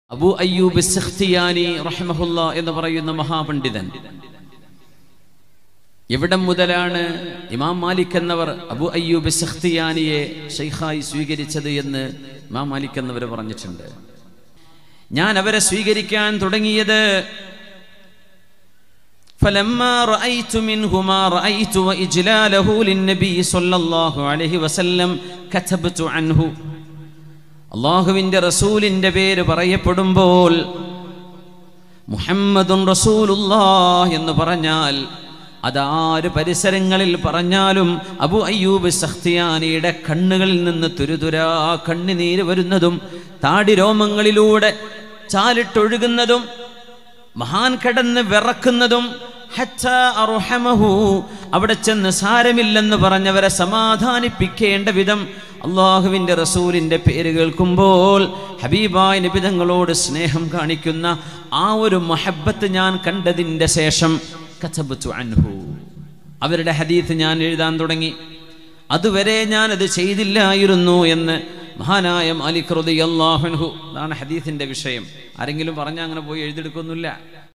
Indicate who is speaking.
Speaker 1: അബു അയ്യൂബ് സിഖ്തിയാനി റഹ്മഹുല്ല എന്ന് പറയുന്ന മഹാപണ്ഡിതൻ എവിടം മുതലാണ് ഇമാം മാലിക് എന്നവർ അബു അയ്യൂബ് സിഖ്തിയാനിയെ ഷെയ്ഖായി സ്വീകരിച്ചത് എന്ന് ഇമാം മാലിക് എന്നവർ പറഞ്ഞിട്ടുണ്ട് ഞാൻ അവരെ സ്വീകരിക്കാൻ തുടങ്ങിയത് فلما رأيت منهما رأيت وإجلاله للنبي صلى الله عليه وسلم كتبت عنه അള്ളാഹുവിൻ്റെ റസൂലിൻ്റെ പേര് പറയപ്പെടുമ്പോൾ മുഹമ്മദുൻ റസൂലുല്ലാഹ് എന്ന് പറഞ്ഞാൽ അതാര് പരിസരങ്ങളിൽ പറഞ്ഞാലും അബു അയ്യൂബ് സഖ്തിയാനിയുടെ കണ്ണുകളിൽ നിന്ന് തുരുതുരാ കണ്ണുനീര് വരുന്നതും താടിരോമങ്ങളിലൂടെ ചാലിട്ടൊഴുകുന്നതും മഹാൻ കിടന്ന് വിറക്കുന്നതും ഹത്താ അർഹമഹു അവിടെ ചെന്ന് സാരമില്ലെന്ന് പറഞ്ഞവരെ സമാധാനിപ്പിക്കേണ്ട വിധം അള്ളാഹുവിൻ്റെ റസൂലിൻ്റെ പേര് കേൾക്കുമ്പോൾ ഹബീബായ നിബിതങ്ങളോട് സ്നേഹം കാണിക്കുന്ന ആ ഒരു മഹബത്ത് ഞാൻ കണ്ടതിൻ്റെ ശേഷം കഥബത്തു അൻഹു അവരുടെ ഹദീത്ത് ഞാൻ എഴുതാൻ തുടങ്ങി അതുവരെ ഞാൻ അത് ചെയ്തില്ലായിരുന്നു എന്ന് മഹാനായ മാലിക് റളിയല്ലാഹു അൻഹു അതാണ് ഹദീസിന്റെ വിഷയം ആരെങ്കിലും പറഞ്ഞാൽ അങ്ങനെ പോയി എഴുതിയെടുക്കൊന്നുമില്ല